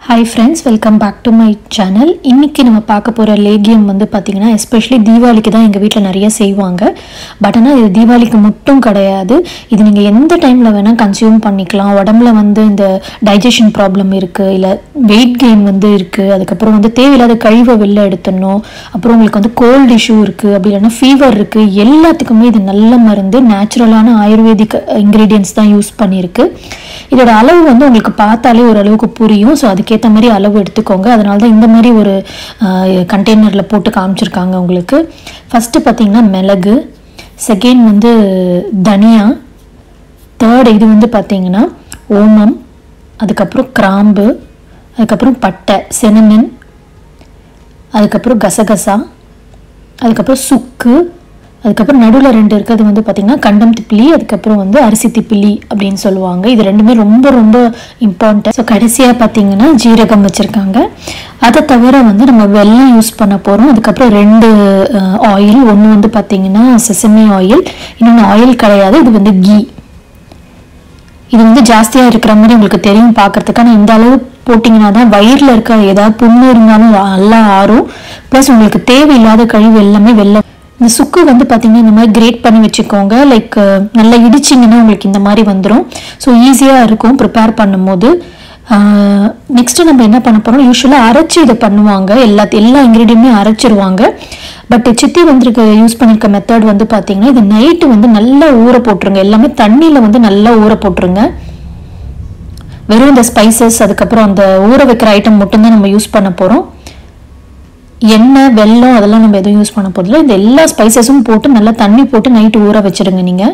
hi friends welcome back to my channel இன்றைக்கி நம்ம பார்க்க போகிற லேகியம் வந்து பார்த்திங்கன்னா எஸ்பெஷலி தீபாவளிக்கு தான் எங்கள் வீட்டில் நிறைய செய்வாங்க பட் ஆனால் இது தீபாவளிக்கு மட்டும் கிடையாது இது நீங்கள் எந்த டைமில் வேணால் கன்சியூம் பண்ணிக்கலாம் உடம்புல வந்து இந்த டைஜஷன் ப்ராப்ளம் இருக்குது இல்லை வெயிட் கெயின் வந்து இருக்குது அதுக்கப்புறம் வந்து தேவையில்லாத கழிவை வெளில எடுத்துடணும் அப்புறம் உங்களுக்கு வந்து கோல்டு இஷ்யூ இருக்குது அப்படி இல்லைன்னா ஃபீவர் இருக்குது எல்லாத்துக்குமே இது நல்ல மருந்து நேச்சுரலான ஆயுர்வேதிக் இன்க்ரீடியன்ஸ் தான் யூஸ் பண்ணியிருக்கு இதோட அளவு வந்து உங்களுக்கு பார்த்தாலே ஓரளவுக்கு புரியும் ஸோ அதுக்கேற்ற மாதிரி அளவு எடுத்துக்கோங்க அதனால தான் இந்த மாதிரி ஒரு கண்டெய்னரில் போட்டு காமிச்சிருக்காங்க உங்களுக்கு ஃபஸ்ட்டு பார்த்தீங்கன்னா மிளகு செகண்ட் வந்து தனியா தேர்ட் இது வந்து பார்த்தீங்கன்னா ஓமம் அதுக்கப்புறம் கிராம்பு அதுக்கப்புறம் பட்டை செனமன் அதுக்கப்புறம் கசகசா அதுக்கப்புறம் சுக்கு அதுக்கப்புறம் நடுவில் ரெண்டு இருக்கிறது வந்து பார்த்திங்கன்னா கண்டம் திப்பிலி அதுக்கப்புறம் வந்து அரிசி திப்பிலி அப்படின்னு சொல்லுவாங்க இது ரெண்டுமே ரொம்ப ரொம்ப இம்பார்ட்டன்ட் ஸோ கடைசியாக பார்த்தீங்கன்னா ஜீரகம் வச்சுருக்காங்க அதை தவிர வந்து நம்ம வெல்லம் யூஸ் பண்ண போகிறோம் அதுக்கப்புறம் ரெண்டு ஆயில் ஒன்று வந்து பார்த்திங்கன்னா செசமி ஆயில் இன்னொன்று ஆயில் கிடையாது இது வந்து கீ இது வந்து ஜாஸ்தியாக இருக்கிற மாதிரி உங்களுக்கு தெரியும் பார்க்கறதுக்கு ஆனால் இந்த அளவு போட்டிங்கன்னா தான் வயிறில் இருக்க ஏதாவது புண்ணு இருந்தாலும் நல்லா ஆறும் ப்ளஸ் உங்களுக்கு தேவையில்லாத கழிவு எல்லாமே வெளில இந்த சுக்கு வந்து பார்த்தீங்கன்னா இந்த மாதிரி கிரேட் பண்ணி வச்சுக்கோங்க லைக் நல்லா இடிச்சிங்கன்னா உங்களுக்கு இந்த மாதிரி வந்துடும் ஸோ ஈஸியாக இருக்கும் ப்ரிப்பேர் பண்ணும்போது நெக்ஸ்ட்டு நம்ம என்ன பண்ண போகிறோம் யூஸ்வலாக அரைச்சி இதை பண்ணுவாங்க எல்லா எல்லா இன்க்ரீடியமே அரைச்சிருவாங்க பட் சித்தி வந்திருக்க யூஸ் பண்ணியிருக்க மெத்தட் வந்து பார்த்தீங்கன்னா இது நைட்டு வந்து நல்லா ஊற போட்டுருங்க எல்லாமே தண்ணியில் வந்து நல்லா ஊற போட்டுருங்க வெறும் இந்த ஸ்பைசஸ் அதுக்கப்புறம் அந்த ஊற வைக்கிற ஐட்டம் மட்டும்தான் நம்ம யூஸ் பண்ண போகிறோம் எண்ணெய் வெல்லம் அதெல்லாம் நம்ம எதுவும் யூஸ் பண்ண போதில்லை இந்த எல்லா ஸ்பைசஸும் போட்டு நல்லா தண்ணி போட்டு நைட்டு ஊற வச்சிடுங்க நீங்கள்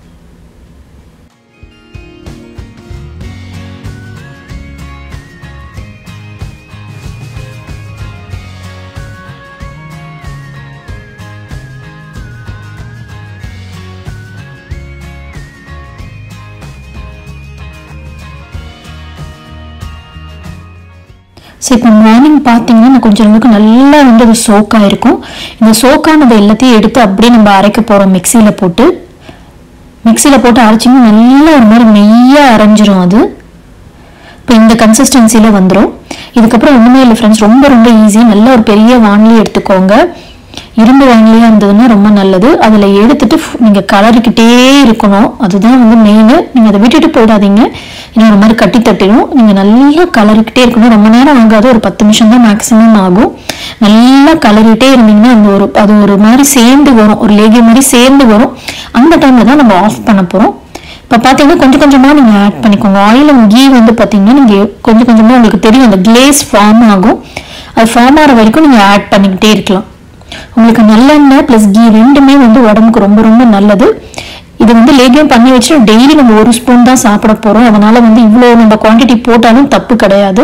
ஸோ இப்போ மார்னிங் பார்த்தீங்கன்னா நான் கொஞ்சம் அளவுக்கு நல்லா வந்து அது சோக்காக இருக்கும் இந்த சோக்கானது எல்லாத்தையும் எடுத்து அப்படியே நம்ம அரைக்க போகிறோம் மிக்சியில் போட்டு மிக்சியில் போட்டு அரைச்சிங்கன்னா நல்லா ஒரு மாதிரி மெய்யாக அரைஞ்சிரும் அது இப்போ இந்த கன்சிஸ்டன்சியில் வந்துடும் இதுக்கப்புறம் ஒன்றுமே இல்லை ஃப்ரெண்ட்ஸ் ரொம்ப ரொம்ப ஈஸி நல்ல ஒரு பெரிய வான்லி எடுத்துக்கோங்க இரும்பு வானிலையாக இருந்ததுன்னா ரொம்ப நல்லது அதில் எடுத்துட்டு நீங்கள் கலரிக்கிட்டே இருக்கணும் அதுதான் வந்து மெயின் நீங்கள் அதை விட்டுட்டு போயிடாதீங்க இன்னும் ஒரு மாதிரி கட்டி தட்டிடும் நீங்கள் நல்லா கலரிக்கிட்டே இருக்கணும் ரொம்ப நேரம் ஆகாது ஒரு பத்து நிமிஷம் தான் மேக்ஸிமம் ஆகும் நல்லா கலரிட்டே இருந்தீங்கன்னா அந்த ஒரு அது ஒரு மாதிரி சேர்ந்து வரும் ஒரு லேகிய மாதிரி சேர்ந்து வரும் அந்த டைமில் தான் நம்ம ஆஃப் பண்ண போகிறோம் இப்போ பார்த்தீங்கன்னா கொஞ்சம் கொஞ்சமாக நீங்கள் ஆட் பண்ணிக்கோங்க ஆயில் அண்ட் கீ வந்து பார்த்தீங்கன்னா நீங்கள் கொஞ்சம் கொஞ்சமாக உங்களுக்கு தெரியும் அந்த கிளேஸ் ஃபார்ம் ஆகும் அது ஃபார்ம் ஆகிற வரைக்கும் நீங்கள் ஆட் பண்ணிக்கிட்டே இருக்கலாம் உங்களுக்கு நல்லெண்ணெய் ப்ளஸ் கீ ரெண்டுமே வந்து உடம்புக்கு ரொம்ப ரொம்ப நல்லது இது வந்து லேகியம் பண்ணி வச்சு டெய்லி நம்ம ஒரு ஸ்பூன் தான் சாப்பிட போகிறோம் அதனால வந்து இவ்வளோ நம்ம குவான்டிட்டி போட்டாலும் தப்பு கிடையாது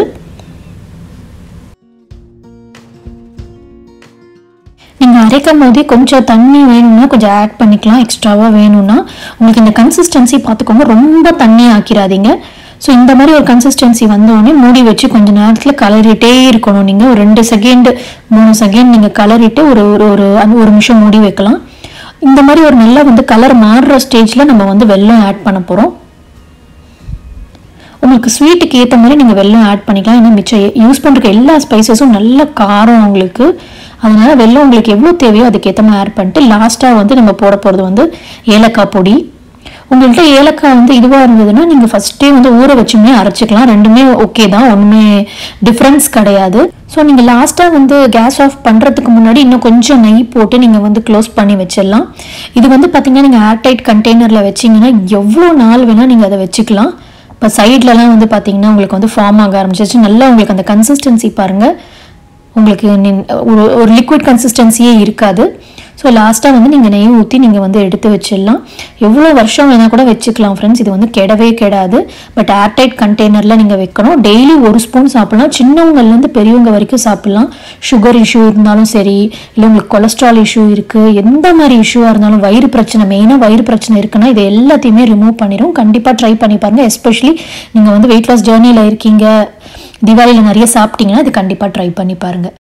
நீங்கள் அரைக்கும் போதே கொஞ்சம் தண்ணி வேணும்னா கொஞ்சம் ஆட் பண்ணிக்கலாம் எக்ஸ்ட்ராவாக வேணும்னா உங்களுக்கு இந்த கன்சிஸ்டன்சி பார்த்துக்கோங்க ரொம்ப தண்ணி ஆக்கிடாதீங்க ஸோ இந்த மாதிரி ஒரு கன்சிஸ்டன்சி வந்தோடனே மூடி வச்சு கொஞ்ச நேரத்தில் கலரிட்டே இருக்கணும் நீங்கள் ஒரு ரெண்டு செகண்ட் மூணு செகண்ட் நீங்கள் கலரிட்டு ஒரு ஒரு ஒரு ஒரு நிமிஷம் மூடி வைக்கலாம் இந்த மாதிரி ஒரு நல்லா வந்து கலர் மாறுற ஸ்டேஜில் நம்ம வந்து வெல்லம் ஆட் பண்ண போகிறோம் உங்களுக்கு ஸ்வீட்டுக்கு ஏற்ற மாதிரி நீங்கள் வெல்லம் ஆட் பண்ணிக்கலாம் ஏன்னா மிச்சம் யூஸ் பண்ணுற எல்லா ஸ்பைசஸும் நல்ல காரம் உங்களுக்கு அதனால வெல்லம் உங்களுக்கு எவ்வளோ தேவையோ அதுக்கேற்ற மாதிரி ஆட் பண்ணிட்டு லாஸ்ட்டாக வந்து நம்ம போட போகிறது வந்து ஏலக்காய் பொடி உங்கள்கிட்ட ஏலக்காய் வந்து இதுவாக இருந்ததுன்னா நீங்கள் ஃபஸ்ட்டே வந்து ஊற வச்சுமே அரைச்சிக்கலாம் ரெண்டுமே ஓகே தான் ஒன்றுமே டிஃப்ரென்ஸ் கிடையாது ஸோ நீங்கள் லாஸ்ட்டாக வந்து கேஸ் ஆஃப் பண்ணுறதுக்கு முன்னாடி இன்னும் கொஞ்சம் நெய் போட்டு நீங்கள் வந்து க்ளோஸ் பண்ணி வச்சிடலாம் இது வந்து பார்த்தீங்கன்னா நீங்கள் ஏர்டைட் கண்டெய்னரில் வச்சிங்கன்னா எவ்வளோ நாள் வேணால் நீங்கள் அதை வச்சுக்கலாம் இப்போ சைட்லலாம் வந்து பார்த்தீங்கன்னா உங்களுக்கு வந்து ஃபார்ம் ஆக ஆரம்பிச்சிச்சு நல்லா உங்களுக்கு அந்த கன்சிஸ்டன்சி பாருங்கள் உங்களுக்கு ஒரு லிக்விட் கன்சிஸ்டன்சியே இருக்காது ஸோ லாஸ்ட்டாக வந்து நீங்கள் நெய் ஊற்றி நீங்கள் வந்து எடுத்து வச்சிடலாம் எவ்வளோ வருஷம் வேணால் கூட வச்சுக்கலாம் ஃப்ரெண்ட்ஸ் இது வந்து கெடவே கெடாது பட் ஏர்டைட் கண்டெய்னரில் நீங்கள் வைக்கணும் டெய்லி ஒரு ஸ்பூன் சாப்பிட்லாம் சின்னவங்கலேருந்து பெரியவங்க வரைக்கும் சாப்பிட்லாம் சுகர் இஷ்யூ இருந்தாலும் சரி இல்லை உங்களுக்கு கொலஸ்ட்ரால் இஷ்யூ இருக்குது எந்த மாதிரி இஷ்யூவாக இருந்தாலும் வயிறு பிரச்சனை மெயினாக வயிறு பிரச்சனை இருக்குன்னா இது எல்லாத்தையுமே ரிமூவ் பண்ணிடும் கண்டிப்பாக ட்ரை பண்ணி பாருங்கள் எஸ்பெஷலி நீங்கள் வந்து வெயிட் லாஸ் ஜேர்னியில் இருக்கீங்க திவாலியில் நிறைய சாப்பிட்டீங்கன்னா இது கண்டிப்பாக ட்ரை பண்ணி பாருங்கள்